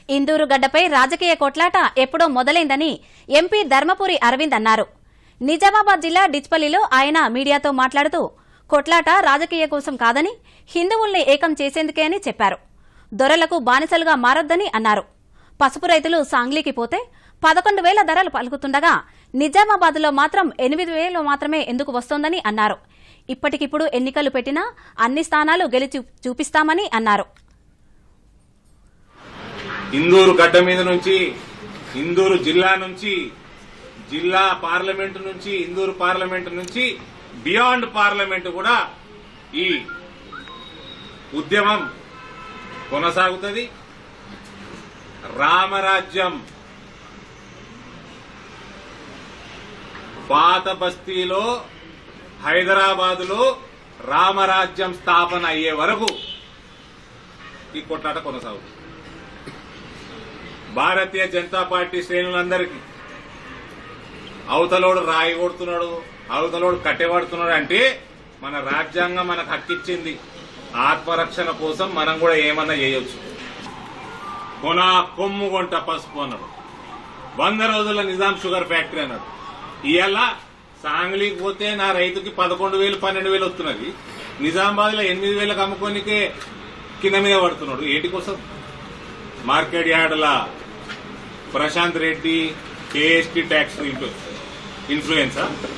ఇందూరు గడ్డపై రాజకీయ కొట్లాట ఎప్పుడో మొదలైందని ఎంపీ ధర్మపురి అరవింద్ అన్నారు నిజామాబాద్ జిల్లా డిచ్పల్లిలో ఆయన మీడియాతో మాట్లాడుతూ కొట్లాట రాజకీయ కోసం కాదని హిందువుల్ని ఏకం చేసేందుకే అని చెప్పారు దొరలకు బానిసలుగా మారొద్దని అన్నారు పసుపు రైతులు సాంగ్లీకి పోతే పదకొండు వేల ధరలు పలుకుతుండగా నిజామాబాద్లో మాత్రం ఎనిమిది వేలు మాత్రమే ఎందుకు వస్తోందని అన్నారు ఇప్పటికిప్పుడు ఎన్నికలు పెట్టినా అన్ని స్థానాలు గెలిచి చూపిస్తామని అన్నారు ఇందూరు గడ్డ మీద నుంచి ఇందూరు జిల్లా నుంచి జిల్లా పార్లమెంటు నుంచి ఇందూరు పార్లమెంటు నుంచి బియాండ్ పార్లమెంటు కూడా ఈ ఉద్యమం కొనసాగుతుంది రామరాజ్యం పాత బస్తీలో హైదరాబాదులో రామరాజ్యం స్థాపన అయ్యే వరకు ఈ కొట్లాట కొనసాగుతుంది భారతీయ జనతా పార్టీ శ్రేణులందరికీ అవతలోడు రాయి కొడుతున్నాడు అవతలోడు కట్టెపడుతున్నాడు అంటే మన రాజ్యాంగం మనకు హక్కిచ్చింది ఆత్మరక్షణ కోసం మనం కూడా ఏమన్నా చేయొచ్చు కొన కొమ్ము కొంట పసుపు అన్నాడు వంద రోజుల నిజాం షుగర్ ఫ్యాక్టరీ అన్నాడు ఇవాళ సాంగ్లీకి పోతే నా రైతుకి పదకొండు వేలు పన్నెండు వేలు వస్తున్నది నిజామాబాద్ లో ఎనిమిది వేలకు అమ్ముకోనికే కింద మీద పడుతున్నాడు ఏంటి కోసం మార్కెట్ యార్డ్ల Prashanth Reddy KST tax influenza